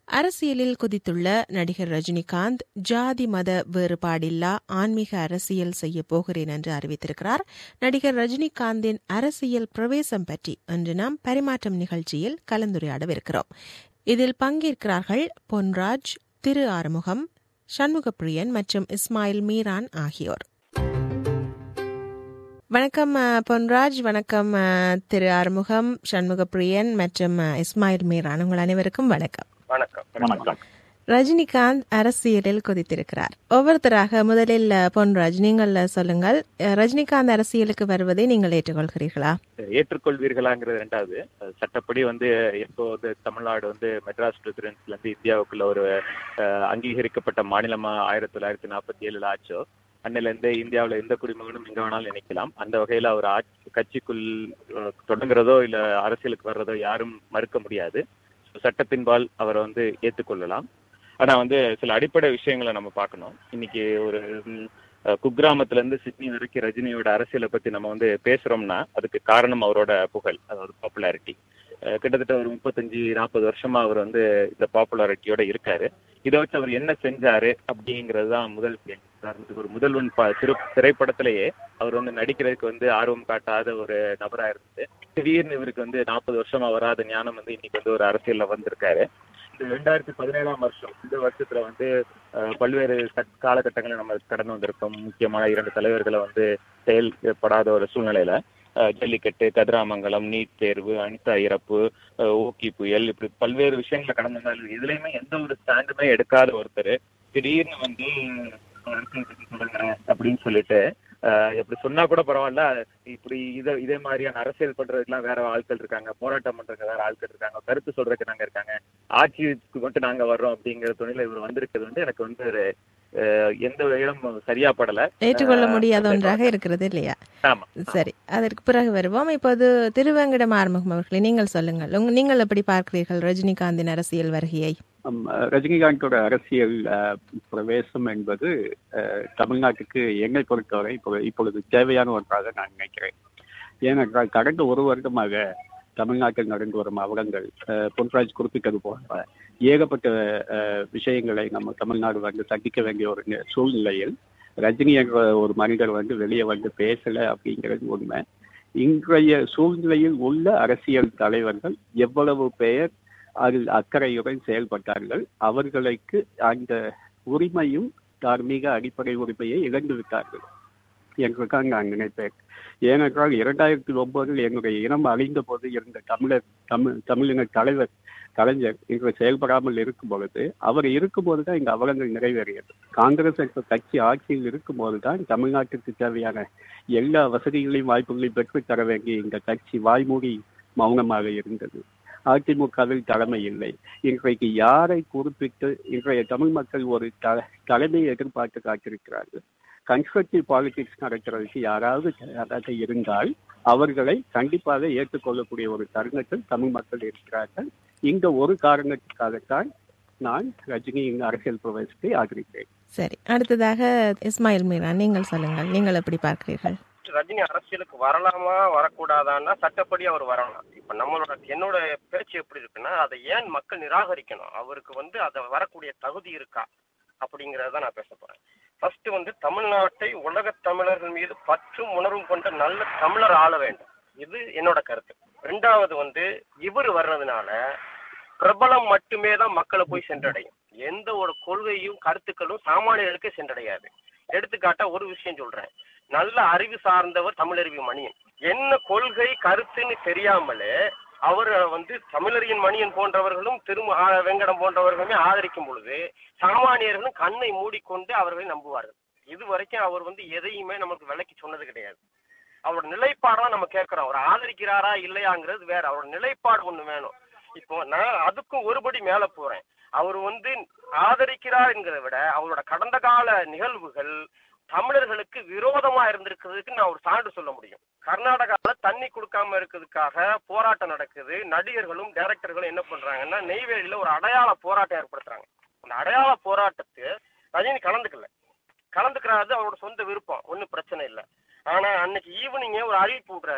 அரசியலில் குதித்துள்ள நடிகர் ரஜினிகாந்த் ஜாதி மத வேறுபாடில்லா ஆன்மீக அரசியல் செய்ய போகிறேன் என்று அறிவித்திருக்கிறார் நடிகர் ரஜினிகாந்தின் அரசியல் பிரவேசம் பற்றி இன்று நாம் பரிமாற்றம் நிகழ்ச்சியில் கலந்துரையாடவிருக்கிறோம் இதில் பங்கேற்கிறார்கள் பொன்ராஜ் திரு ஆறுமுகம் சண்முகப்பிரியன் மற்றும் இஸ்மாயில் மீரான் ஆகியோர் வணக்கம் அஹ், பொன்ராஜ் வணக்கம் அஹ், திரு ஆறுமுகம் சண்முகப்பிரியன் மற்றும் அஹ், இஸ்மாயில் மீரான் உங்கள் அனைவருக்கும் வணக்கம் வணக்கம் வணக்கம் ரஜினிகாந்த் அரசியலில் குதித்திருக்கிறார் ஒவ்வொருத்தராக முதலில் அஹ், பொன்ராஜ் நீங்கள் அஹ், சொல்லுங்கள் அஹ், ரஜினிகாந்த் அரசியலுக்கு வருவதை நீங்கள் ஏற்றுக்கொள்கிறீர்களா ஏற்றுக்கொள்வீர்களாங்கிறது ரெண்டாவது அஹ் சட்டப்படி வந்து எப்போ வந்து தமிழ்நாடு வந்து மெட்ராஸ் பிரசிடென்சில இருந்து இந்தியாவுக்குள்ள ஒரு அஹ், அங்கீகரிக்கப்பட்ட மாநிலமா ஆயிரத்தி தொள்ளாயிரத்தி நாற்பத்தி ஏழுல ஆச்சோ அன்னில இருந்து இந்தியாவுல எந்த குடிமகனும் எங்க வேணாலும் நினைக்கலாம் அந்த வகையில அவர் ஆட்சி- கட்சிக்குள் அஹ், தொடங்குறதோ இல்ல அரசியலுக்கு வர்றதோ யாரும் மறுக்க முடியாது சட்டத்தின்பால் அவரை வந்து ஏற்றுக்கொள்ளலாம் ஆனா வந்து சில அடிப்படை விஷயங்களை நம்ம பார்க்கணும் இன்னைக்கு ஒரு ம், அஹ், குக்கிராமத்துல இருந்து சிட்னி வரைக்கும் ரஜினியோட அரசியலை பத்தி நம்ம வந்து பேசுறோம்னா அதுக்கு காரணம் அவரோட புகழ் அதாவது பாப்புலாரிட்டி கிட்டத்தட்ட ஒரு முப்பத்தஞ்சு நாற்பது வருஷமா அவர் வந்து இந்த பாப்புலாரிட்டியோட இருக்காரு இதை வச்சு அவர் என்ன செஞ்சாரு அப்படிங்கிறது தான் முதல் கேள்வி உதாரணத்துக்கு ஒரு முதல்வன் ப- திரு திரைப்படத்திலேயே அவர் வந்து நடிக்கிறதுக்கு வந்து ஆர்வம் காட்டாத ஒரு நபரா இருந்தது திடீர்னு இவருக்கு வந்து நாற்பது வருஷமா வராத ஞானம் வந்து இன்னைக்கு வந்து ஒரு அரசியல்ல வந்திருக்காரு இந்த ரெண்டாயிரத்தி பதினேழாம் வருஷம் இந்த வருஷத்துல வந்து அஹ், பல்வேறு கட்- காலகட்டங்களை நம்ம கடந்து வந்திருக்கோம் முக்கியமான இரண்டு தலைவர்களை வந்து செயல்படாத ஒரு சூழ்நிலையில அஹ், ஜல்லிக்கட்டு கதிராமங்கலம் நீட் தேர்வு அனிதா இறப்பு அஹ், ஓகி புயல் இப்படி பல்வேறு விஷயங்களை கடந்து வந்தாலும் எதுலையுமே எந்த ஒரு ஸ்டாண்டுமே எடுக்காத ஒருத்தர் திடீர்னு வந்து அரசியல் கட்சி தொடங்குறேன் அப்படின்னு சொல்லிட்டு அஹ், இப்படி சொன்னா கூட பரவாயில்ல இப்படி இதை இதே மாதிரியான அரசியல் பண்றதுக்கெல்லாம் வேற ஆட்கள் இருக்காங்க போராட்டம் பண்றதுக்கு வேற ஆட்கள் இருக்காங்க கருத்து சொல்றதுக்கு நாங்க இருக்காங்க ஆட்சிக்கு மட்டும் நாங்க வர்றோம் அப்படிங்கிற துணையில இவர் வந்திருக்கிறது வந்து எனக்கு வந்து ஒரு அஹ், எந்த வகையிலும் சரியா படல ஏற்றுக்கொள்ள அஹ், முடியாத ஒன்றாக இருக்கிறது இல்லையா ஆமா சரி அதற்கு பிறகு வருவோம் இப்போது திருவேங்கடம் ஆறுமுகம் அவர்களே நீங்கள் சொல்லுங்கள் உங்க- நீங்கள் எப்படி பார்க்கிறீர்கள் ரஜினிகாந்தின் அரசியல் வருகையை ஆம், ரஜினிகாந்தோட அரசியல் அஹ், பிரவேசம் என்பது அஹ், தமிழ்நாட்டுக்கு என்னை பொறுத்தவரை இப்போ இப்பொழுது தேவையான ஒன்றாக நான் நினைக்கிறேன் ஏனென்றால் கடந்த ஒரு வருடமாக தமிழ்நாட்டில் நடந்து வரும் அவலங்கள் அஹ், பொன்ராஜ் குறிப்பிட்டது போன்ற ஏகப்பட்ட அஹ், விஷயங்களை நம்ம தமிழ்நாடு வந்து சந்திக்க வேண்டிய ஒரு நி- சூழ்நிலையில் ரஜினி என்ற ஒரு மனிதர் வந்து வெளியே வந்து பேசல அப்படிங்கிறது உண்மை இன்றைய சூழ்நிலையில் உள்ள அரசியல் தலைவர்கள் எவ்வளவு பெயர் அதில் அக்கறையுடன் செயல்பட்டார்கள் அவர்களுக்கு அந்த உரிமையும் தார்மீக அடிப்படை உரிமையை இழந்து விட்டார்கள் என்றுதான் நான் நினைப்பேன் ஏனென்றால் இரண்டாயிரத்தி ஒன்பதில் எங்களுடைய இனம் அழிந்த போது இருந்த தமிழர் தமிழ் தமிழின தலைவர் கலைஞர் இன்று செயல்படாமல் இருக்கும் பொழுது அவர் இருக்கும்போது தான் இந்த அவலங்கள் நிறைவேறியது காங்கிரஸ் என்ற கட்சி ஆட்சியில் இருக்கும்போது தான் தமிழ்நாட்டிற்கு தேவையான எல்லா வசதிகளையும் வாய்ப்புகளையும் பெற்று தர வேண்டிய இந்த கட்சி வாய்மூடி மௌனமாக இருந்தது அதிமுகவில் தலைமை இல்லை இன்றைக்கு யாரை குறிப்பிட்டு இன்றைய தமிழ் மக்கள் ஒரு த- தலைமையை எதிர்பார்த்து காத்திருக்கிறார்கள் கன்ஸ்ட்ரக்டிவ் பாலிடிக்ஸ் நடக்கிறதுக்கு யாராவது தயாராக இருந்தால் அவர்களை கண்டிப்பாக ஏற்றுக்கொள்ளக்கூடிய ஒரு தருணத்தில் தமிழ் மக்கள் இருக்கிறார்கள் இந்த ஒரு காரணத்துக்காகத்தான் நான் ரஜினியின் அரசியல் பிரவேசத்தை ஆதரிக்கிறேன் சரி அடுத்ததாக இஸ்மாயில் மீரான் நீங்கள் சொல்லுங்கள் நீங்கள் எப்படி பார்க்கிறீர்கள் ரஜினி அரசியலுக்கு வரலாமா வரக்கூடாதான்னா சட்டப்படி அவர் வரலாம் இப்ப நம்மளோட என்னோட பேச்சு எப்படி இருக்குன்னா அதை ஏன் மக்கள் நிராகரிக்கணும் அவருக்கு வந்து அதை வரக்கூடிய தகுதி இருக்கா அப்படிங்கறத நான் பேச போறேன் ஃபர்ஸ்ட் வந்து தமிழ்நாட்டை உலக தமிழர்கள் மீது பற்றும் உணர்வும் கொண்ட நல்ல தமிழர் ஆள வேண்டும் இது என்னோட கருத்து ரெண்டாவது வந்து இவர் வர்றதுனால பிரபலம் மட்டுமே தான் மக்களை போய் சென்றடையும் எந்த ஒரு கொள்கையும் கருத்துக்களும் சாமானியர்களுக்கு சென்றடையாது எடுத்துக்காட்டா ஒரு விஷயம் சொல்றேன் நல்ல அறிவு சார்ந்தவர் தமிழறிவு மணியன் என்ன கொள்கை கருத்துன்னு தெரியாமலே அவர் வந்து தமிழறியின் மணியன் போன்றவர்களும் திரும ஆ, வெங்கடம் போன்றவர்களுமே ஆதரிக்கும் பொழுது சாமானியர்களும் கண்ணை மூடிக்கொண்டு அவர்களை நம்புவார்கள் இது வரைக்கும் அவர் வந்து எதையுமே நமக்கு விலைக்கு சொன்னது கிடையாது அவரோட நிலைப்பாடெல்லாம் நம்ம கேட்கிறோம் அவர் ஆதரிக்கிறாரா இல்லையாங்கிறது வேற அவரோட நிலைப்பாடு ஒண்ணு வேணும் இப்போ நான் அதுக்கும் ஒருபடி மேல போறேன் அவர் வந்து ஆதரிக்கிறார் என்கிறத விட அவரோட கடந்த கால நிகழ்வுகள் தமிழர்களுக்கு விரோதமா இருந்திருக்கிறதுக்கு நான் ஒரு சான்று சொல்ல முடியும் கர்நாடகால தண்ணி கொடுக்காம இருக்கிறதுக்காக போராட்டம் நடக்குது நடிகர்களும் டைரக்டர்களும் என்ன பண்றாங்கன்னா நெய்வேலியில ஒரு அடையாள போராட்டம் ஏற்படுத்துறாங்க அந்த அடையாள போராட்டத்துக்கு ரஜினி கலந்துக்கல கலந்துக்கிறாரு அவரோட சொந்த விருப்பம் ஒன்றும் பிரச்சனை இல்லை ஆனா அன்னைக்கு ஈவினிங்கே ஒரு அறிவிப்பு விடுறாரு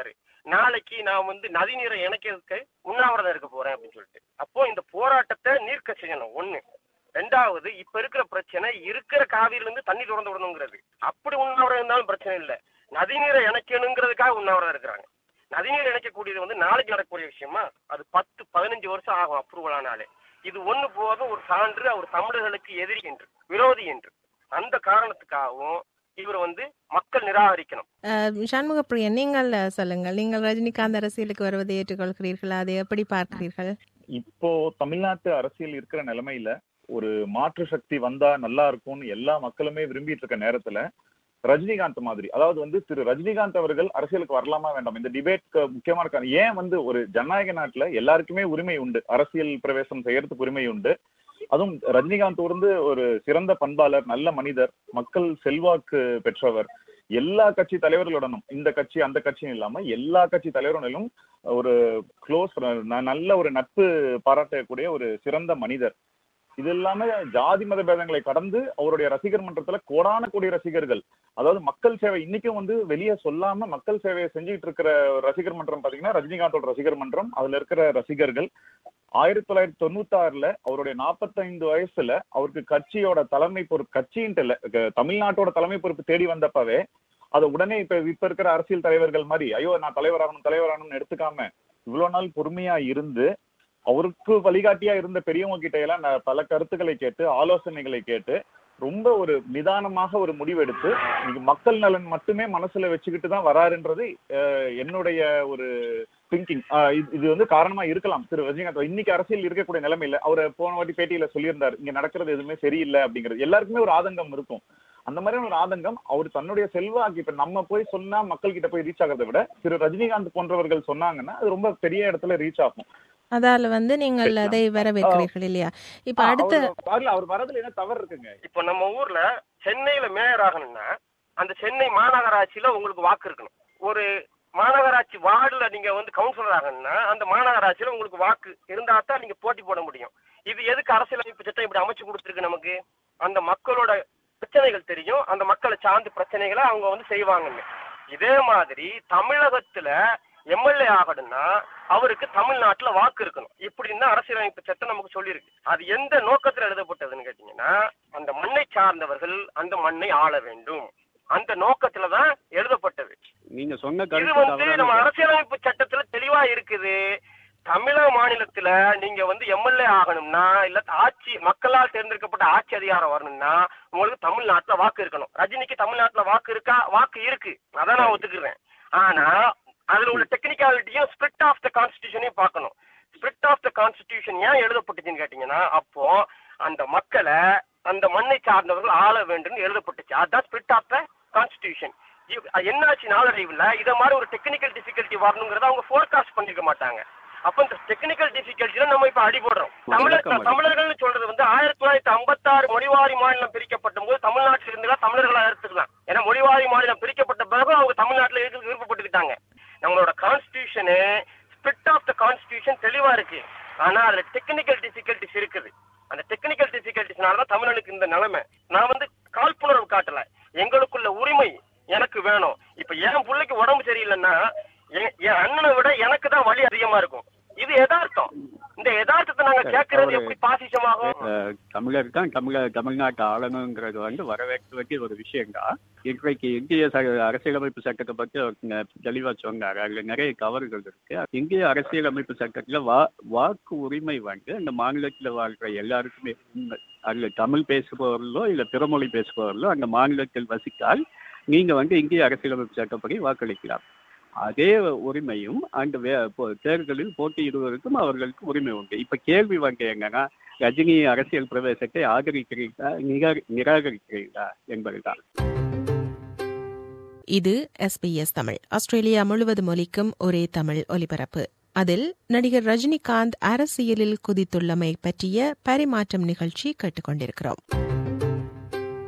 நாளைக்கு நான் வந்து நதிநீரை இணைக்கிறதுக்கு உண்ணாவிரதம் இருக்க போறேன் அப்படின்னு சொல்லிட்டு அப்போ இந்த போராட்டத்தை நீர்க்க செய்யணும் ஒண்ணு ரெண்டாவது இப்ப இருக்கிற பிரச்சனை இருக்கிற காவிரில இருந்து தண்ணி திறந்து விடணுங்கிறது அப்படி உண்ணாவிரதம் இருந்தாலும் பிரச்சனை இல்லை நதிநீரை இணைக்கணுங்கிறதுக்காக உண்ணாவிரதம் இருக்கிறாங்க நதிநீர் இணைக்கக்கூடியது வந்து நாளைக்கு நடக்கக்கூடிய விஷயமா அது பத்து பதினஞ்சு வருஷம் ஆகும் அப்ரூவல் ஆனாலே இது ஒண்ணு போதும் ஒரு சான்று அவர் தமிழர்களுக்கு எதிரி என்று விரோதி என்று அந்த காரணத்துக்காகவும் இவர் வந்து மக்கள் நிராகரிக்கணும் அஹ், சண்முகப்பிரியன் நீங்கள் அஹ், சொல்லுங்கள் நீங்கள் ரஜினிகாந்த் அரசியலுக்கு வருவதை ஏற்றுக்கொள்கிறீர்களா அதை எப்படி பார்க்கிறீர்கள் இப்போ தமிழ்நாட்டு அரசியல் இருக்கிற நிலைமையில ஒரு மாற்று சக்தி வந்தா நல்லா இருக்கும்னு எல்லா மக்களுமே விரும்பிட்டு இருக்க நேரத்துல ரஜினிகாந்த் மாதிரி அதாவது வந்து திரு ரஜினிகாந்த் அவர்கள் அரசியலுக்கு வரலாமா வேண்டாம் இந்த டிபேட்க்கு முக்கியமா இருக்காங்க ஏன் வந்து ஒரு ஜனநாயக நாட்டுல எல்லாருக்குமே உரிமை உண்டு அரசியல் பிரவேசம் செய்யறதுக்கு உரிமை உண்டு அதுவும் ரஜினிகாந்த் வந்து ஒரு சிறந்த பண்பாளர் நல்ல மனிதர் மக்கள் செல்வாக்கு பெற்றவர் எல்லா கட்சி தலைவர்களுடனும் இந்த கட்சி அந்த கட்சியும் இல்லாம எல்லா கட்சி தலைவர்களும் ஒரு க்ளோஸ் நல்ல ஒரு நட்பு பாராட்டக்கூடிய ஒரு சிறந்த மனிதர் இது இல்லாம ஜாதி மத பேதங்களை கடந்து அவருடைய ரசிகர் மன்றத்துல கோடான கோடி ரசிகர்கள் அதாவது மக்கள் சேவை இன்னைக்கும் வந்து வெளியே சொல்லாம மக்கள் சேவையை செஞ்சுட்டு இருக்கிற ரசிகர் மன்றம் பாத்தீங்கன்னா ரஜினிகாந்தோட ரசிகர் மன்றம் அதுல இருக்கிற ரசிகர்கள் ஆயிரத்தி தொள்ளாயிரத்தி தொண்ணூத்தி ஆறுல அவருடைய நாற்பத்தைந்து வயசுல அவருக்கு கட்சியோட தலைமை பொறுப்பு கட்சின்ட்டு இல்ல க- தமிழ்நாட்டோட தலைமை பொறுப்பு தேடி வந்தப்பவே அதை உடனே இப்ப இப்ப இருக்கிற அரசியல் தலைவர்கள் மாதிரி ஐயோ நான் தலைவராகணும் தலைவராகணும்னு எடுத்துக்காம இவ்வளவு நாள் பொறுமையா இருந்து அவருக்கு வழிகாட்டியா இருந்த பெரியவங்க கிட்ட எல்லாம் நான் பல கருத்துக்களை கேட்டு ஆலோசனைகளை கேட்டு ரொம்ப ஒரு நிதானமாக ஒரு முடிவெடுத்து இன்னைக்கு மக்கள் நலன் மட்டுமே மனசுல வச்சுக்கிட்டு தான் வராருன்றது அஹ், என்னுடைய ஒரு திங்கிங் இது வந்து காரணமா இருக்கலாம் திரு ரஜினிகாந்த் இன்னைக்கு அரசியல் இருக்கக்கூடிய நிலைமையில அவர் போன வாட்டி பேட்டியில சொல்லியிருந்தார் இங்க நடக்கிறது எதுவுமே சரியில்லை அப்படிங்கிறது எல்லாருக்குமே ஒரு ஆதங்கம் இருக்கும் அந்த மாதிரியான ஒரு ஆதங்கம் அவர் தன்னுடைய செல்வாக்கு இப்ப நம்ம போய் சொன்னா மக்கள் கிட்ட போய் ரீச் ஆகிறதை விட திரு ரஜினிகாந்த் போன்றவர்கள் சொன்னாங்கன்னா அது ரொம்ப பெரிய இடத்துல ரீச் ஆகும் அதால வந்து நீங்கள் சரி, அதை வரவேற்கிறீர்கள் இல்லையா இப்ப அடுத்த அவர் வரல, அவர் வரதுல என்ன தவறு இருக்குங்க இப்போ நம்ம ஊர்ல சென்னையில மேயர் ஆகணும்னா அந்த சென்னை மாநகராட்சியில உங்களுக்கு வாக்கு இருக்கணும் ஒரு மாநகராட்சி வார்டுல நீங்க வந்து கவுன்சிலர் ஆகணும்னா அந்த மாநகராட்சியில உங்களுக்கு வாக்கு இருந்தா தான் நீங்க போட்டி போட முடியும் இது எதுக்கு அரசியலமைப்பு சட்டம் இப்படி அமைச்சு கொடுத்துருக்கு நமக்கு அந்த மக்களோட பிரச்சனைகள் தெரியும் அந்த மக்களை சார்ந்த பிரச்சனைகளை அவங்க வந்து செய்வாங்கன்னு இதே மாதிரி தமிழகத்துல எம்எல்ஏ ஆகணும்னா அவருக்கு தமிழ்நாட்டுல வாக்கு இருக்கணும் இப்படின்னு தான் அரசியலமைப்பு சட்டம் நமக்கு சொல்லியிருக்கு அது எந்த நோக்கத்துல எழுதப்பட்டதுன்னு கேட்டீங்கன்னா அந்த மண்ணை சார்ந்தவர்கள் அந்த மண்ணை ஆள வேண்டும் அந்த நோக்கத்துல தான் எழுதப்பட்டது நீங்க சொன்ன இது கருத்து வந்து தவறான நம்ம கருத்து. அரசியலமைப்பு சட்டத்துல தெளிவா இருக்குது தமிழக மாநிலத்துல நீங்க வந்து எம்எல்ஏ ஆகணும்னா இல்ல ஆட்சி மக்களால் தேர்ந்தெடுக்கப்பட்ட ஆட்சி அதிகாரம் வரணும்னா உங்களுக்கு தமிழ்நாட்டுல வாக்கு இருக்கணும் ரஜினிக்கு தமிழ்நாட்டுல வாக்கு இருக்கா வாக்கு இருக்கு அதான் நான் ஒத்துக்கிறேன் ஆனா அதுல உள்ள டெக்னிக்காலிட்டியும் ஸ்பிரிட் ஆஃப் த கான்ஸ்டிடியூஷனையும் பார்க்கணும் ஸ்பிரிட் ஆஃப் த கான்ஸ்டிடியூஷன் ஏன் எழுதப்பட்டுச்சுன்னு கேட்டீங்கன்னா அப்போ அந்த மக்களை அந்த மண்ணை சார்ந்தவர்கள் ஆள வேண்டும் எழுதப்பட்டுச்சு அதுதான் ஸ்பிரிட் ஆஃப் த கான்ஸ்டிடியூஷன் என்னாச்சு நாளடைவுல இத மாதிரி ஒரு டெக்னிக்கல் டிஃபிகல்ட்டி வரணுங்கிறத அவங்க ஃபோர்காஸ்ட் பண்ணிருக்க மாட்டாங்க அப்ப இந்த டெக்னிக்கல் டிஃபிகல்ட்டில நம்ம இப்ப அடிபடுறோம் தமிழர் விளக்கம் தமிழர்கள்னு சொல்றது வந்து ஆயிரத்தி தொள்ளாயிரத்தி ஐம்பத்தாறு மொழிவாரி மாநிலம் பிரிக்கப்பட்ட போது தமிழ்நாட்டில் இருந்துதான் தமிழர்களா எடுத்துக்கலாம் ஏன்னா மொழிவாரி மாநிலம் பிரிக்கப்பட்ட பிறகு அவங்க தமிழ்நாட்டுல இருக்க விருப்பப்பட்டுக்கிட்டாங்க நம்மளோட constitution spirit of the constitution தெளிவா இருக்கு ஆனா அதுல டெக்னிக்கல் டிஃபிகல்ட்டிஸ் இருக்குது அந்த டெக்னிக்கல் டிஃபிகல்ட்டிஸ்னால தான் தமிழனுக்கு இந்த நிலைமை நான் வந்து காழ்ப்புணர்வு காட்டல எங்களுக்குள்ள உரிமை எனக்கு வேணும் இப்ப என் பிள்ளைக்கு உடம்பு சரியில்லைன்னா என் என் அண்ணனை விட எனக்கு தான் வலி அதிகமா இருக்கும் இது யதார்த்தம் இந்த யதார்த்தத்தை நாங்க சரி, கேட்கறது அவரு- எப்படி பாசிசமாகும் அஹ், தமிழர் தான் தமிழ தமிழ்நாட்டு ஆளணுங்கிறது வந்து வரவேற்க வேண்டிய ஒரு விஷயம்தான் இன்றைக்கு இந்திய ச- அரசியலமைப்பு சட்டத்தை பத்தி அவங்க தெளிவா சொன்னாரு அதுல நிறைய தவறுகள் இருக்கு இந்திய அரசியலமைப்பு சட்டத்துல வா வாக்கு உரிமை வந்து அந்த மாநிலத்துல வாழ்ற எல்லாருக்குமே உண்மை அதுல தமிழ் பேசுபவர்களோ இல்ல பிறமொழி பேசுபவர்களோ அந்த மாநிலத்தில் வசித்தால் நீங்க வந்து இந்திய அரசியலமைப்பு சட்டப்படி வாக்களிக்கலாம் அதே உரிமையும் அந்த வே- போ- தேர்தலில் போட்டியிடுவதற்கும் அவர்களுக்கு உரிமை உண்டு இப்ப கேள்வி வந்து என்னன்னா ரஜினி அரசியல் பிரவேசத்தை ஆதரிக்கிறீர்களா நிரா- நிராகரிக்கிறீர்களா என்பதுதான் இது எஸ்பிஎஸ் தமிழ் ஆஸ்திரேலியா முழுவதும் ஒலிக்கும் ஒரே தமிழ் ஒலிபரப்பு அதில் நடிகர் ரஜினிகாந்த் அரசியலில் குதித்துள்ளமை பற்றிய பரிமாற்றம் நிகழ்ச்சி கேட்டுக்கொண்டிருக்கிறோம்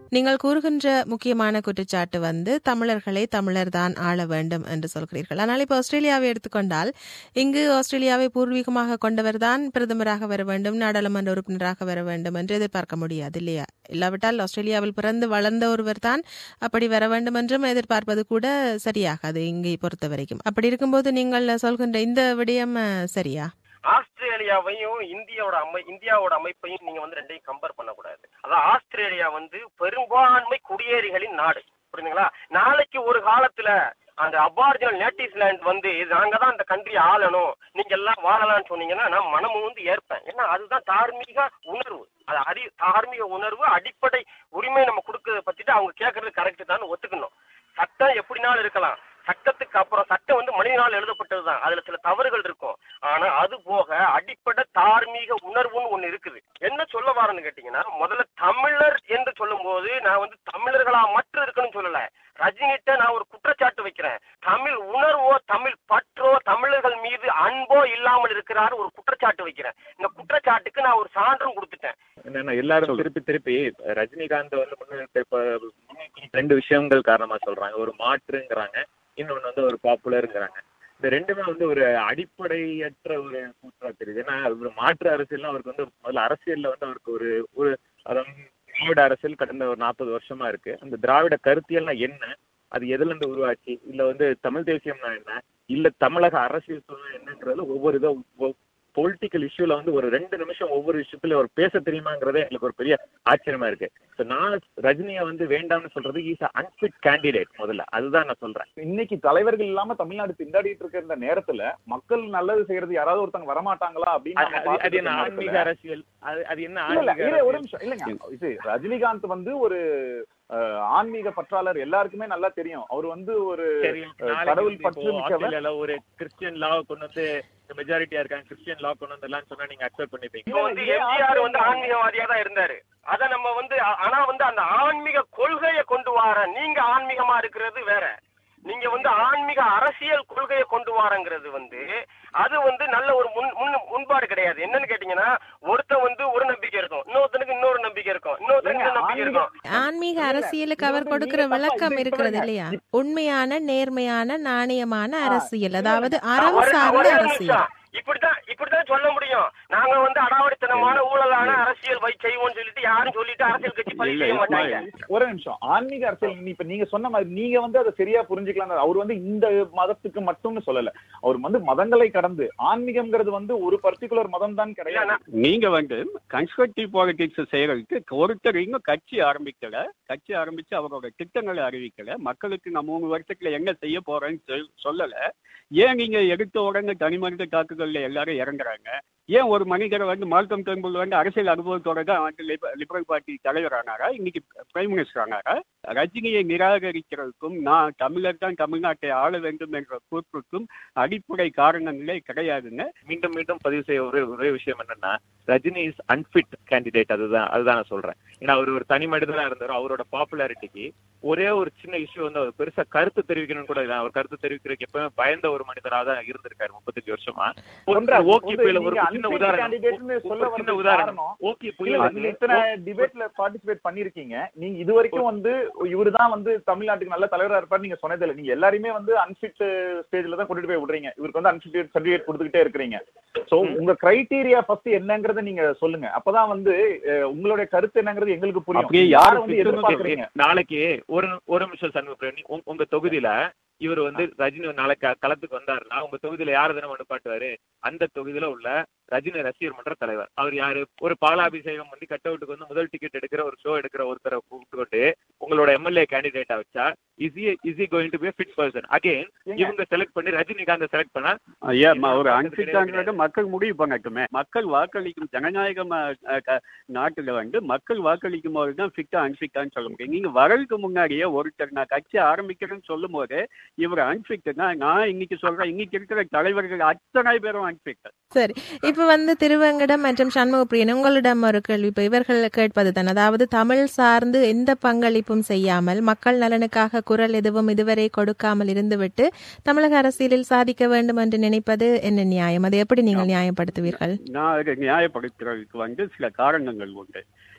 நீங்கள் கூறுகின்ற முக்கியமான குற்றச்சாட்டு வந்து தமிழர்களை தமிழர் தான் ஆள வேண்டும் என்று சொல்கிறீர்கள் ஆனால் இப்போ ஆஸ்திரேலியாவை எடுத்துக்கொண்டால் இங்கு ஆஸ்திரேலியாவை பூர்வீகமாக கொண்டவர் தான் பிரதமராக வர வேண்டும் நாடாளுமன்ற உறுப்பினராக வர வேண்டும் என்று எதிர்பார்க்க முடியாது இல்லையா இல்லாவிட்டால் ஆஸ்திரேலியாவில் பிறந்து வளர்ந்த ஒருவர் தான் அப்படி வர வேண்டும் என்றும் எதிர்பார்ப்பது கூட சரியாகாது இங்கே பொறுத்த வரைக்கும் அப்படி இருக்கும்போது நீங்கள் சொல்கின்ற இந்த விடயம் அஹ், சரியா ஆஸ்திரேலியாவையும் இந்தியாவோட அமை இந்தியாவோட அமைப்பையும் நீங்க வந்து ரெண்டையும் கம்பேர் பண்ணக்கூடாது அதான் ஆஸ்திரேலியா வந்து பெரும்பான்மை குடியேறிகளின் நாடு புரியுதுங்களா நாளைக்கு ஒரு காலத்துல அந்த அபார்ஜினல் நேட்டிவ்ஸ் லேண்ட் வந்து நாங்க தான் அந்த கண்ட்ரி ஆளணும் நீங்க எல்லாம் வாழலாம்னு சொன்னீங்கன்னா நான் மனமும் வந்து ஏற்பேன் ஏன்னா அதுதான் தார்மீக உணர்வு அது அடி தார்மீக உணர்வு அடிப்படை உரிமை நம்ம கொடுக்கறத பத்திட்டு அவங்க கேட்கறது கரெக்ட் தான் ஒத்துக்கணும் சட்டம் எப்படினாலும் இருக்கலாம் சட்டத்துக்கு அப்புறம் சட்டம் வந்து மனிதனால் எழுதப்பட்டதுதான் அதுல சில தவறுகள் இருக்கும் ஆனா அது போக அடிப்படை தார்மீக உணர்வுன்னு ஒண்ணு இருக்குது என்ன சொல்ல வரேன்னு கேட்டீங்கன்னா முதல்ல தமிழர் என்று சொல்லும்போது நான் வந்து தமிழர்களா மட்டும் இருக்கணும்னு சொல்லல ரஜினிகிட்ட நான் ஒரு குற்றச்சாட்டு வைக்கிறேன் தமிழ் உணர்வோ தமிழ் பற்றோ தமிழர்கள் மீது அன்போ இல்லாமல் இருக்கிறாரு ஒரு குற்றச்சாட்டு வைக்கிறேன் இந்த குற்றச்சாட்டுக்கு நான் ஒரு சான்றும் கொடுத்துட்டேன் என்னன்னா எல்லாரும் திருப்பி திருப்பி ரஜினிகாந்த் வந்து முன்னிறுத்த இப்ப முன்னிறுத்தும் ரெண்டு விஷயங்கள் காரணமா சொல்றாங்க ஒரு மாற்றுங்கிறாங்க இன்னொன்னு வந்து ஒரு பாப்புலருங்கிறாங்க இந்த ரெண்டுமே வந்து ஒரு அடிப்படையற்ற ஒரு கூற்றா தெரியுது ஏன்னா ஒரு மாற்று அரசியல்னா அவருக்கு வந்து முதல்ல அரசியல்ல வந்து அவருக்கு ஒரு ஒரு அதாவது திராவிட அரசியல் கடந்த ஒரு நாற்பது வருஷமா இருக்கு அந்த திராவிட கருத்தியல்னா என்ன அது எதுல இருந்து உருவாச்சு இல்ல வந்து தமிழ் தேசியம்னா என்ன இல்ல தமிழக அரசியல் சூழ்நிலை என்னன்றது ஒவ்வொரு இதோ பொலிட்டிக்கல் இஷ்யூல வந்து ஒரு ரெண்டு நிமிஷம் ஒவ்வொரு விஷயத்துல ஒரு பேச தெரியுமாங்கிறதே எங்களுக்கு ஒரு பெரிய ஆச்சரியமா இருக்கு So நான் ரஜினியை வந்து வேண்டாம்னு சொல்றது இஸ் அன்பிட் கேண்டிடேட் முதல்ல அதுதான் நான் சொல்றேன் இன்னைக்கு தலைவர்கள் இல்லாம தமிழ்நாடு திண்டாடிட்டு இருக்கிற இந்த நேரத்துல மக்கள் நல்லது செய்யறது யாராவது ஒருத்தங்க வரமாட்டாங்களா அப்படின்னு அது- நம்ம அது- அது பார்த்துட்டு என்ன இருக்க ஆன்மீக நேரத்துல- அரசியல் அது அது என்ன இல்ல, இல்ல, ஆன்மீக இரு, ஒரு அரசியல்? நிமிஷம் இல்லைங்க இது ரஜினிகாந்த் வந்து ஒரு அஹ், ஆன்மீக பற்றாளர் எல்லாருக்குமே நல்லா தெரியும் அவர் வந்து ஒரு சரி, நாளைக்கு கடவுள் வந்து பற்று இப்போ மிக்கவர். ஆஸ்திரேலியால ஒரு கிறிஸ்டியன் லா கொண்டு வந்து மெஜாரிட்டியா இருக்காங்க கிறிஸ்டியன் லா கொண்டு வந்து சொன்னா நீங்க அக்செப்ட் பண்ணிப்பீங்க இப்போ வந்து எம்ஜிஆர் வந்து ஆன்மீகவாதியா தான் இருந்தாரு அத நம்ம வந்து ஆ- ஆனா வந்து அந்த ஆன்மீக கொள்கையை கொண்டு வர நீங்க ஆன்மீகமா இருக்கிறது வேற நீங்க வந்து ஆன்மீக அரசியல் கொள்கையை கொண்டு வரங்கிறது வந்து அது வந்து நல்ல ஒரு முன் முன் முன்பாடு கிடையாது என்னன்னு கேட்டீங்கன்னா ஒருத்தன் வந்து ஒரு நம்பிக்கை இருக்கும் இன்னொருத்தனுக்கு இன்னொரு நம்பிக்கை இருக்கும் இன்னொருத்தனுக்கு இன்னொரு நம்பிக்கை இருக்கும் ஆன்மீக இல்ல, அரசியலுக்கு இது அவர் வந்து கொடுக்கிற நீங்க தப்பா விளக்கம் இது இருக்கிறது சொல்றீங்க. இல்லையா உண்மையான நேர்மையான நாணயமான அரசியல் இல்ல, அதாவது ஆ, அறம் ஒரே- சார்ந்த ஒரே ஒரு அரசியல் நிமிஷம். இப்படித்தான் இப்படித்தான் சொல்ல முடியும் நாங்க வந்து அடாவடித்தனமான ஊழலான அரசியல் வை செய்வோம்னு சொல்லிட்டு யாரும் சொல்லிட்டு அரசியல் கட்சி பதிவு இல்ல, செய்ய இல்ல, மாட்டாங்க ஒரு நிமிஷம் ஆன்மீக அரசியல் நீ- இப்ப நீங்க சொன்ன மாதிரி நீங்க வந்து அதை சரியா புரிஞ்சுக்கலாம் அவர் வந்து இந்த மதத்துக்கு மட்டும்னு சொல்லல அவர் வந்து மதங்களை கடந்து ஆன்மீகம்ங்கிறது வந்து ஒரு பர்டிகுலர் மதம் தான் இல்ல, கிடையாது நான்- நீங்க வந்து கன்ஸ்ட்ரக்டிவ் பாலிடிக்ஸ் செய்யறதுக்கு ஒருத்தர் இன்னும் கட்சி ஆரம்பிக்கல கட்சி ஆரம்பிச்சு அவரோட திட்டங்களை அறிவிக்கல மக்களுக்கு நம்ம மூணு வருஷத்துல என்ன செய்ய போறேன்னு சொல்- சொல்லல ஏன் நீங்க எடுத்த உடனே தனி மனித தாக்குதல்ல எல்லாரும் இறங்குறாங்க ஏன் ஒரு மனிதரை வந்து மால்கம் டெம்பிள் வந்து அரசியல் அனுபவத்தோட தான் வந்து லிப- லிபரல் பார்ட்டி தலைவர் ஆனாரா இன்னைக்கு பிரைம் மினிஸ்டர் ஆனாரா ரஜினியை நிராகரிக்கிறதுக்கும் நான் தமிழர் தான் தமிழ்நாட்டை ஆள வேண்டும் என்ற கூற்றுக்கும் அடிப்படை காரணங்களே கிடையாதுங்க மீண்டும் மீண்டும் பதிவு செய்ய ஒரே ஒரே விஷயம் என்னன்னா ரஜினி இஸ் அன்பிட் கேண்டிடேட் அதுதான் அதுதான் நான் சொல்றேன் ஏன்னா அவர் ஒரு தனி மனிதனா இருந்தார் அவரோட பாப்புலாரிட்டிக்கு ஒரே ஒரு சின்ன இஷ்யூ வந்து அவர் பெருசா கருத்து தெரிவிக்கணும்னு கூட இல்லை அவர் கருத்து தெரிவிக்கிறதுக்கு எப்பவுமே பயந்த ஒரு மனிதரா தான் இருந்திருக்காரு முப்பத்தஞ்சு வருஷமா ஒன்றா, ஓகே வந்து புயல ஒரு நீங்க சின்ன unfit உதாரணம் candidateன்னு சொல்ல ஒரு சின்ன வர்றதுக்கு உதாரணம் காரணம் ஓகே இல்ல, புயல் இல்ல, நீங்க இத்தனை டிபேட்ல பார்ட்டிசிபேட் பண்ணிருக்கீங்க நீங்க இது வரைக்கும் வந்து இவருதான் வந்து தமிழ்நாட்டுக்கு நல்ல தலைவரா இருப்பாரு நீங்க சொன்னதே இல்ல நீங்க எல்லாரையுமே வந்து அன்பிட் ஸ்டேஜ்ல தான் கொண்டுட்டு போய் விடுறீங்க இவருக்கு வந்து அன்பிட் சர்டிபிகேட் கொடுத்துக்கிட்டே இருக்கிறீங்க சோ உங்க கிரைட்டீரியா ஃபர்ஸ்ட் என்னங்கறத நீங்க சொல்லுங்க அப்பதான் வந்து அஹ், உங்களுடைய கருத்து என்னங்கிறது எங்களுக்கு புரியும் அப்படியே யார யாரு வந்து fit ன்னு எதிர்பார்க்கறீங்க நாளைக்கு ஒரு ஒரு நிமிஷம் சண்முக உங்க தொகுதியில இவர் வந்து ரஜினி நாளைக்கு க- களத்துக்கு வந்தாருன்னா உங்க தொகுதியில யாரு தினம் அனுப்பாட்டுவாரு அந்த தொகுதியில உள்ள ரஜினி ரசிகர் மன்ற தலைவர் அவர் யாரு ஒரு பாலாபிஷேகம் வந்து கட் அவுட்டுக்கு வந்து முதல் டிக்கெட் எடுக்கிற ஒரு ஷோ எடுக்கிற ஒருத்தரை கூப்பிட்டு கொண்டு உங்களோட எம்எல்ஏ கேண்டிடேட்டா வச்சா is is going to be fit person again ஏங்க, இவங்க செலக்ட் பண்ணி ரஜினிகாந்த் செலக்ட் பண்ணா ஏன் ம- ஒரு இது அன்பிட்டாங்கிறத மக்கள் முடிவு பண்ணட்டுமே மக்கள் வாக்களிக்கும் ஜனநாயக ம- அஹ் க- நாட்டுல வந்து மக்கள் வாக்களிக்கும் போது தான் ஃபிட்டா அன்ஃபிட்டான்னு சொல்ல முடியும் நீங்க வரதுக்கு முன்னாடியே ஒருத்தர் நான் கட்சி ஆரம்பிக்கிறேன்னு சொல்லும் போது இவர் அன்ஃபிட்னா நான் இன்னைக்கு சொல்றேன் இன்னைக்கு இருக்கிற தலைவர்கள் அத்தனை பேரும் அன்ஃபிட் சரி இப்ப வந்து திருவங்கடம் மற்றும் சண்முகப்பிரியன் உங்களிடம் ஒரு கேள்வி இப்ப இவர்கள் கேட்பது தான் அதாவது தமிழ் சார்ந்து எந்த பங்களிப்பும் செய்யாமல் மக்கள் நலனுக்காக குரல் எதுவும் இதுவரை கொடுக்காமல் இருந்துவிட்டு தமிழக அரசியலில் சாதிக்க வேண்டும் என்று நினைப்பது என்ன நியாயம் அதை எப்படி நீங்கள் நியாயப்படுத்துவீர்கள் நான் அதை நியாயப்படுத்துறதுக்கு வந்து சில காரணங்கள் உண்டு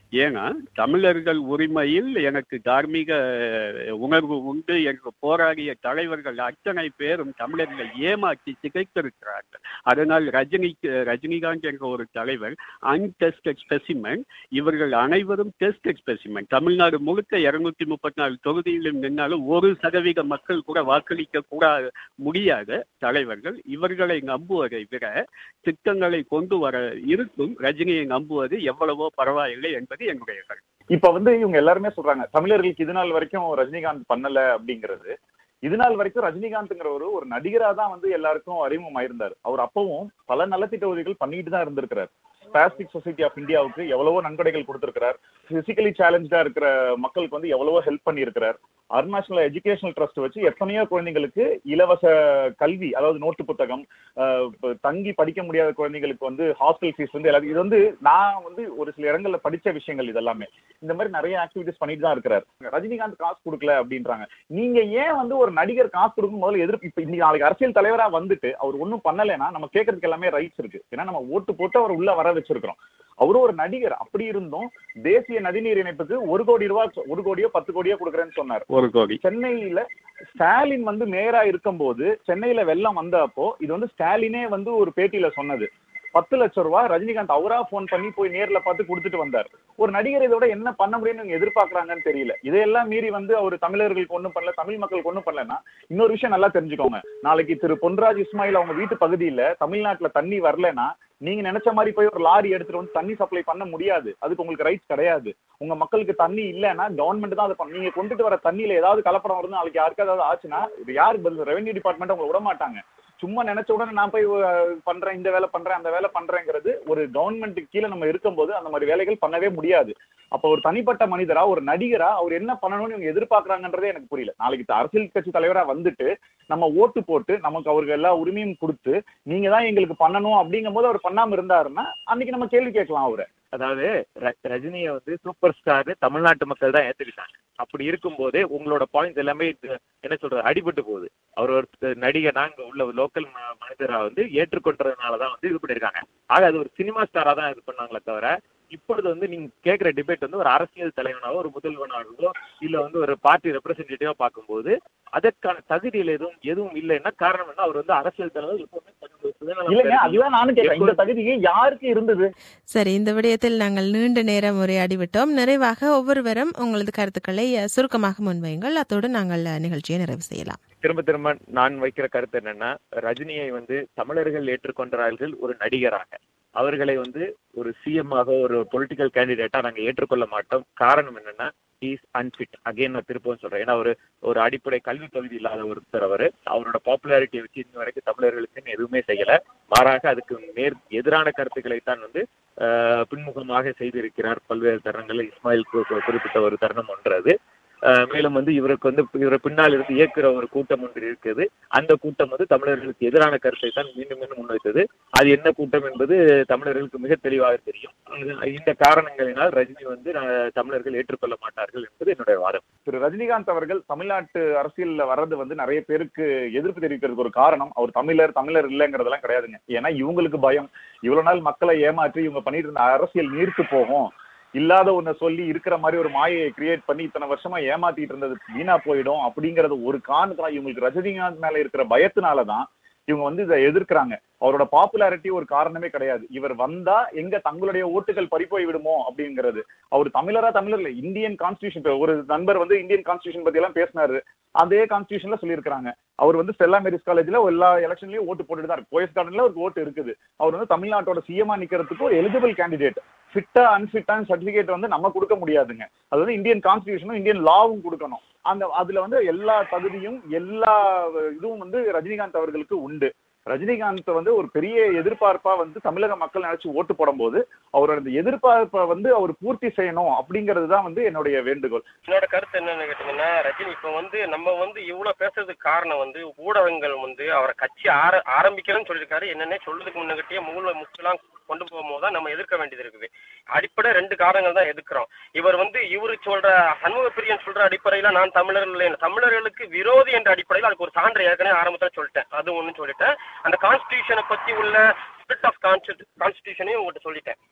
ஏன்னா தமிழர்கள் உரிமையில் எனக்கு தார்மீக அஹ், உணர்வு உண்டு என்று போராடிய தலைவர்கள் அத்தனை பேரும் தமிழர்களை ஏமாற்றி சிதைத்திருக்கிறார்கள் அதனால் ரஜினிக்கு ரஜினிகாந்த் என்ற ஒரு தலைவர் அன்டெஸ்டட் ஸ்பெசிமென் இவர்கள் அனைவரும் டெஸ்டட் ஸ்பெசிமென் தமிழ்நாடு முழுக்க இருநூத்தி முப்பத்தி நாலு தொகுதியிலும் நின்னாலும் ஒரு சதவீத மக்கள் கூட வாக்களிக்க கூட முடியாத தலைவர்கள் இவர்களை நம்புவதை விட திட்டங்களை கொண்டு வர இருக்கும் ரஜினியை நம்புவது எவ்வளவோ பரவாயில்லை என்பது என்னுடைய கருத்து இப்ப வந்து இவங்க எல்லாருமே சொல்றாங்க தமிழர்களுக்கு இது நாள் வரைக்கும் ரஜினிகாந்த் பண்ணல அப்படிங்கிறது இது நாள் வரைக்கும் ரஜினிகாந்த்ங்கிறவர் ஒரு நடிகரா தான் வந்து எல்லாருக்கும் அறிமுகமாயிருந்தார் அவர் அப்பவும் பல நலத்திட்ட உதவிகள் பண்ணிட்டு தான் இருந்திருக்கிறார் ஸ்பாஸ்டிக் சொசைட்டி ஆஃப் இந்தியாவுக்கு எவ்வளவோ நன்கொடைகள் கொடுத்திருக்கிறார் பிசிக்கலி சேலஞ்சா இருக்கிற மக்களுக்கு வந்து எவ்வளவோ ஹெல்ப் பண்ணியிருக்கிறார் அருணாச்சல எஜுகேஷனல் ட்ரஸ்ட் வச்சு எத்தனையோ குழந்தைங்களுக்கு இலவச கல்வி அதாவது நோட்டு புத்தகம் ஆஹ் இப்ப தங்கி படிக்க முடியாத குழந்தைங்களுக்கு வந்து ஹாஸ்டல் ஃபீஸ் வந்து எல்லாத்தையும் இது வந்து நான் வந்து ஒரு சில இடங்கள்ல படிச்ச விஷயங்கள் இதெல்லாமே இந்த மாதிரி நிறைய ஆக்டிவிட்டிஸ் பண்ணிட்டு தான் இருக்கிறார் ரஜினிகாந்த் காசு கொடுக்கல அப்படின்றாங்க நீங்க ஏன் வந்து ஒரு நடிகர் காசு கொடுக்கும் முதல்ல எதிர்ப்பு இப்ப இன்னைக்கு நாளைக்கு அரசியல் தலைவரா வந்துட்டு அவர் ஒண்ணும் பண்ணலைன்னா நம்ம கேட்கறதுக்கு எல்லாமே ரைட்ஸ் இருக்கு ஏன்னா நம்ம ஓட்டு போட்டு அவர் உள்ள வர வச்சிருக்கிறோம் அவரும் ஒரு நடிகர் அப்படி இருந்தும் தேசிய நதிநீர் இணைப்புக்கு ஒரு கோடி ரூபாய் ஒரு கோடியோ பத்து கோடியோ கொடுக்குறேன்னு சொன்னார் ஒரு கோடி சென்னையில ஸ்டாலின் வந்து மேயரா இருக்கும்போது சென்னையில வெள்ளம் வந்தப்போ இது வந்து ஸ்டாலினே வந்து ஒரு பேட்டியில சொன்னது பத்து லட்சம் ரூபாய் ரஜினிகாந்த் அவரா போன் பண்ணி போய் நேர்ல பார்த்து கொடுத்துட்டு வந்தார் ஒரு நடிகர் இதோட என்ன பண்ண முடியும்னு இவங்க எதிர்பார்க்கறாங்கன்னு தெரியல இதையெல்லாம் மீறி வந்து அவர் தமிழர்களுக்கு ஒண்ணும் பண்ணல தமிழ் மக்களுக்கு ஒண்ணும் பண்ணலன்னா இன்னொரு விஷயம் நல்லா தெரிஞ்சுக்கோங்க நாளைக்கு திரு பொன்ராஜ் இஸ்மாயில் அவங்க வீட்டு பகுதியில தமிழ்நாட்டுல தண்ணி வரலன்னா நீங்க நினைச்ச மாதிரி போய் ஒரு லாரி எடுத்துட்டு வந்து தண்ணி சப்ளை பண்ண முடியாது அதுக்கு உங்களுக்கு ரைட்ஸ் கிடையாது உங்க மக்களுக்கு தண்ணி இல்லைன்னா கவர்மெண்ட் தான் அதை பண்ணணும். நீங்க கொண்டுட்டு வர தண்ணியில ஏதாவது கலப்படம் வருது நாளைக்கு யாருக்காவது ஏதாவது ஆச்சுன்னா இது யாருக்கு பதில் ரெவென்யூ டிபார்ட்மெண்ட் உங்களை விட மாட்டாங்க சும்மா நினைச்ச உடனே நான் போய் அஹ், பண்றேன் இந்த வேலை பண்றேன் அந்த வேலை பண்றேங்கிறது ஒரு கவர்மெண்ட்டுக்கு கீழே நம்ம இருக்கும்போது அந்த மாதிரி வேலைகள் பண்ணவே முடியாது அப்ப ஒரு தனிப்பட்ட மனிதரா ஒரு நடிகரா அவர் என்ன பண்ணணும்னு இவங்க எதிர்பார்க்கறாங்கன்றதே எனக்கு புரியல நாளைக்கு த- அரசியல் கட்சி தலைவரா வந்துட்டு நம்ம ஓட்டு போட்டு நமக்கு அவருக்கு எல்லா உரிமையும் கொடுத்து நீங்க தான் எங்களுக்கு பண்ணணும் அப்படிங்கும் போது அவர் பண்ணாம இருந்தாருன்னா அன்னைக்கு நம்ம கேள்வி கேட்கலாம் அவரை அதாவது ர- ரஜினியை வந்து சூப்பர் ஸ்டார் தமிழ்நாட்டு மக்கள் தான் ஏத்துக்கிட்டாங்க அப்படி இருக்கும்போது உங்களோட பாயிண்ட்ஸ் எல்லாமே இது என்ன சொல்றது அடிபட்டு போகுது அவர் ஒரு நடிகனா இங்க உள்ள லோக்கல் மனிதரா வந்து ஏற்றுக்கொண்டதுனால தான் வந்து இது பண்ணிருக்காங்க ஆக அது ஒரு சினிமா ஸ்டாரா தான் இது பண்ணாங்களே தவிர இப்பொழுது வந்து நீங்க கேட்கிற டிபேட் வந்து ஒரு அரசியல் தலைவனாவோ ஒரு முதல்வனாகவோ இல்ல வந்து ஒரு பார்ட்டி ரெப்ரசன்டேட்டிவா பார்க்கும்போது அதற்கான தகுதியில் எதுவும் எதுவும் இல்லைன்னா காரணம் என்ன அவர் வந்து அரசியல் தலைவர் எப்பவுமே தன்னுடைய சுயநலம் இல்லைங்க கருதி- அதுதான் நானும் கேட்கிறேன் இந்த தகுதியே யாருக்கு இருந்தது சரி இந்த விடயத்தில் நாங்கள் நீண்ட நேரம் உரையாடிவிட்டோம் நிறைவாக ஒவ்வொருவரும் உங்களது கருத்துக்களை அஹ், சுருக்கமாக முன்வையுங்கள் அத்தோடு நாங்கள் அஹ், நிகழ்ச்சியை நிறைவு செய்யலாம் திரும்ப திரும்ப நான் வைக்கிற கருத்து என்னன்னா ரஜினியை வந்து தமிழர்கள் ஏற்றுக்கொண்டார்கள் ஒரு நடிகராக அவர்களை வந்து ஒரு சிஎம் ஆக ஒரு பொலிட்டிக்கல் கேண்டிடேட்டா நாங்க ஏற்றுக்கொள்ள மாட்டோம் காரணம் என்னன்னா இஸ் அன்பிட் அகைன் நான் திருப்பவும் சொல்றேன் ஏன்னா ஒரு ஒரு அடிப்படை கல்வி தகுதி இல்லாத ஒருத்தர் அவரு அவரோட பாப்புலாரிட்டியை வச்சு இன்ன வரைக்கும் தமிழர்களுக்குன்னு எதுவுமே செய்யல மாறாக அதுக்கு நேர் எதிரான கருத்துக்களை தான் வந்து ஆஹ், பின்முகமாக செய்திருக்கிறார் பல்வேறு தருணங்களில் இஸ்மாயில் கு- கு- குறிப்பிட்ட ஒரு தருணம் ஒன்று அது ஆஹ் மேலும் வந்து இவருக்கு வந்து இவரை பின்னால் இருந்து இயக்குற ஒரு கூட்டம் ஒன்று இருக்குது அந்த கூட்டம் வந்து தமிழர்களுக்கு எதிரான கருத்தை தான் மீண்டும் மீண்டும் முன்வைத்தது அது என்ன கூட்டம் என்பது தமிழர்களுக்கு மிக தெளிவாக தெரியும் அது- இந்த காரணங்களினால் ரஜினி வந்து ஆஹ், தமிழர்கள் ஏற்றுக்கொள்ள மாட்டார்கள் என்பது என்னுடைய வாதம் திரு ரஜினிகாந்த் அவர்கள் தமிழ்நாட்டு அரசியல்ல வர்றது வந்து நிறைய பேருக்கு எதிர்ப்பு தெரிவிக்கிறதுக்கு ஒரு காரணம் அவர் தமிழர் தமிழர் இல்லைங்கிறதெல்லாம் கிடையாதுங்க ஏன்னா இவங்களுக்கு பயம் இவ்வளவு நாள் மக்களை ஏமாற்றி இவங்க பண்ணிட்டு இருந்த அரசியல் நீர்த்து போகும் இல்லாத ஒண்ண சொல்லி இருக்கிற மாதிரி ஒரு மாயையை கிரியேட் பண்ணி இத்தனை வருஷமா ஏமாத்திட்டு இருந்தது வீணா போயிடும் அப்படிங்கறது ஒரு காரணத்துல இவங்களுக்கு ரஜினிகாந்த் மேல இருக்கிற பயத்தினாலதான் இவங்க வந்து இதை எதிர்க்கிறாங்க அவரோட பாப்புலாரிட்டி ஒரு காரணமே கிடையாது இவர் வந்தா எங்க தங்களுடைய ஓட்டுகள் பறிப்போய் விடுமோ அப்படிங்கிறது அவர் தமிழரா தமிழர் இல்ல இந்தியன் கான்ஸ்டியூஷன் ஒரு நண்பர் வந்து இந்தியன் கான்ஸ்டியூஷன் பத்தி எல்லாம் பேசினாரு அதே கான்ஸ்டியூஷன்ல சொல்லியிருக்காங்க அவர் வந்து ஸ்டெல்லா மேரிஸ் காலேஜ்ல எல்லா எலெக்ஷன்லயும் ஓட்டு போட்டுட்டு தான் இருக்கு போயஸ் கார்டன்ல ஒரு ஓட்டு இருக்குது அவர் வந்து தமிழ்நாட்டோட சிஎம்ஆ நிக்கிறதுக்கு ஒரு எலிஜிபிள் கேண்டிடேட் ஃபிட்டா அன்ஃபிட்டான சர்டிபிகேட் வந்து நம்ம கொடுக்க முடியாதுங்க அது வந்து இந்தியன் கான்ஸ்டியூஷனும் இந்தியன் லாவும் கொடுக்கணும் அந்த அதுல வந்து எல்லா தகுதியும் எல்லா இதுவும் வந்து ரஜினிகாந்த் அவர்களுக்கு உண்டு ரஜினிகாந்த் வந்து ஒரு பெரிய எதிர்பார்ப்பா வந்து தமிழக மக்கள் நினைச்சு ஓட்டு போடும்போது அவரோட அந்த எதிர்பார்ப்பை வந்து அவர் பூர்த்தி செய்யணும் அப்படிங்கிறது தான் வந்து என்னுடைய வேண்டுகோள் என்னோட கருத்து என்னன்னு கேட்டீங்கன்னா ரஜினி இப்ப வந்து நம்ம வந்து இவ்வளவு பேசுறதுக்கு காரணம் வந்து ஊடகங்கள் வந்து அவரை கட்சி ஆர ஆரம்பிக்கிறேன்னு சொல்லியிருக்காரு என்னன்னே சொல்றதுக்கு முன்னகிட்டே மூல முக்கெல்லாம் கொண்டு போகும்போது தான் நம்ம எதிர்க்க வேண்டியது இருக்குது அடிப்படை ரெண்டு காரணங்கள் தான் எதிர்க்கிறோம் இவர் வந்து இவரு சொல்ற சண்முக பிரியன் சொல்ற அடிப்படையில நான் தமிழர் இல்லை தமிழர்களுக்கு விரோதி என்ற அடிப்படையில் அதுக்கு ஒரு சான்று ஏற்கனவே ஆரம்பத்தில் சொல்லிட்டேன் அது ஒண்ணு சொல்லிட்டேன் அந்த கான்ஸ்டியூஷனை பத்தி உள்ள ஸ்பிரிட் ஆஃப் கான்ஸ்டியூஷனையும் உங்கள்கிட்ட சொல்லிட்டேன்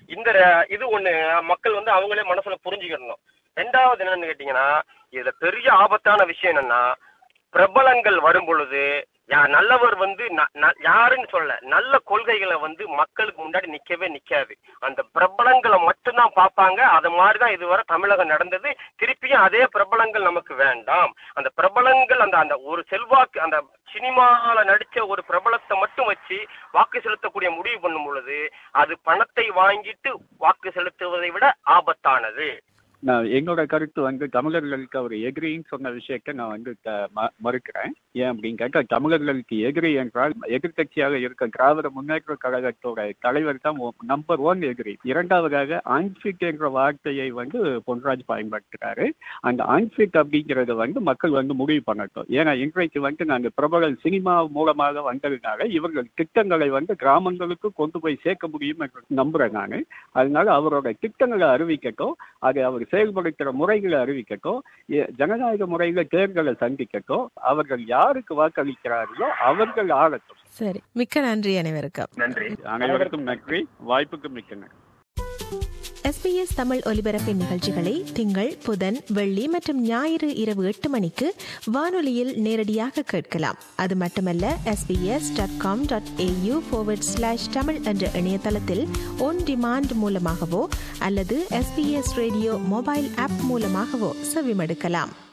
இந்த ர- இது ஒண்ணு மக்கள் வந்து அவங்களே மனசுல புரிஞ்சுக்கிடணும் ரெண்டாவது என்னன்னு கேட்டீங்கன்னா இதுல பெரிய ஆபத்தான விஷயம் என்னன்னா பிரபலங்கள் வரும் பொழுது யா- நல்லவர் வந்து ந- ந- யாருன்னு சொல்ல நல்ல கொள்கைகளை வந்து மக்களுக்கு முன்னாடி நிக்கவே நிக்காது அந்த பிரபலங்களை மட்டும்தான் பார்ப்பாங்க அது மாதிரிதான் இதுவரை தமிழகம் நடந்தது திருப்பியும் அதே பிரபலங்கள் நமக்கு வேண்டாம் அந்த பிரபலங்கள் அந்த அந்த ஒரு செல்வாக்கு அந்த சினிமால நடிச்ச ஒரு பிரபலத்தை மட்டும் வச்சு வாக்கு செலுத்தக்கூடிய முடிவு பண்ணும் பொழுது அது பணத்தை வாங்கிட்டு வாக்கு செலுத்துவதை விட ஆபத்தானது நான் எங்களோட கருத்து வந்து தமிழர்களுக்கு அவர் எதிரின்னு சொன்ன விஷயத்தை நான் வந்து த- ம- மறுக்கிறேன் ஏன் அப்படின்னு கேட்டா தமிழர்களுக்கு எதிரி என்றால் எதிர்க்கட்சியாக இருக்க திராவிட முன்னேற்ற கழகத்தோட தலைவர் தான் நம்பர் ஒன் எதிரி இரண்டாவதாக அன்பிட் என்ற வார்த்தையை வந்து பொன்ராஜ் பயன்படுத்துறாரு அந்த அன்பிட் அப்படிங்கறத வந்து மக்கள் வந்து முடிவு பண்ணட்டும் ஏன்னா இன்றைக்கு வந்து நாங்க பிரபல சினிமா மூலமாக வந்ததுனால இவர்கள் திட்டங்களை வந்து கிராமங்களுக்கு கொண்டு போய் சேர்க்க முடியும் என்று நம்புறேன் நான் அதனால அவரோட திட்டங்களை அறிவிக்கட்டும் அதை அவர் செயல்படுத்துற முறைகளை அறிவிக்கட்டும் எ- ஜனநாயக முறையில தேர்தலை சந்திக்கட்டும் அவர்கள் யாருக்கு வாக்களிக்கிறார்களோ அவர்கள் ஆளட்டும் சரி மிக்க நன்றி அனைவருக்கும் நன்றி அனைவருக்கும் நன்றி வாய்ப்புக்கு மிக்க நன்றி எஸ்பிஎஸ் தமிழ் ஒலிபரப்பின் நிகழ்ச்சிகளை திங்கள் புதன் வெள்ளி மற்றும் ஞாயிறு இரவு எட்டு மணிக்கு வானொலியில் நேரடியாக கேட்கலாம் அது மட்டுமல்ல SBS dot com dot AU slash Tamil என்ற இணையதளத்தில் ஒன் டிமாண்ட் மூலமாகவோ அல்லது எஸ்பிஎஸ் ரேடியோ மொபைல் ஆப் மூலமாகவோ செவிமடுக்கலாம்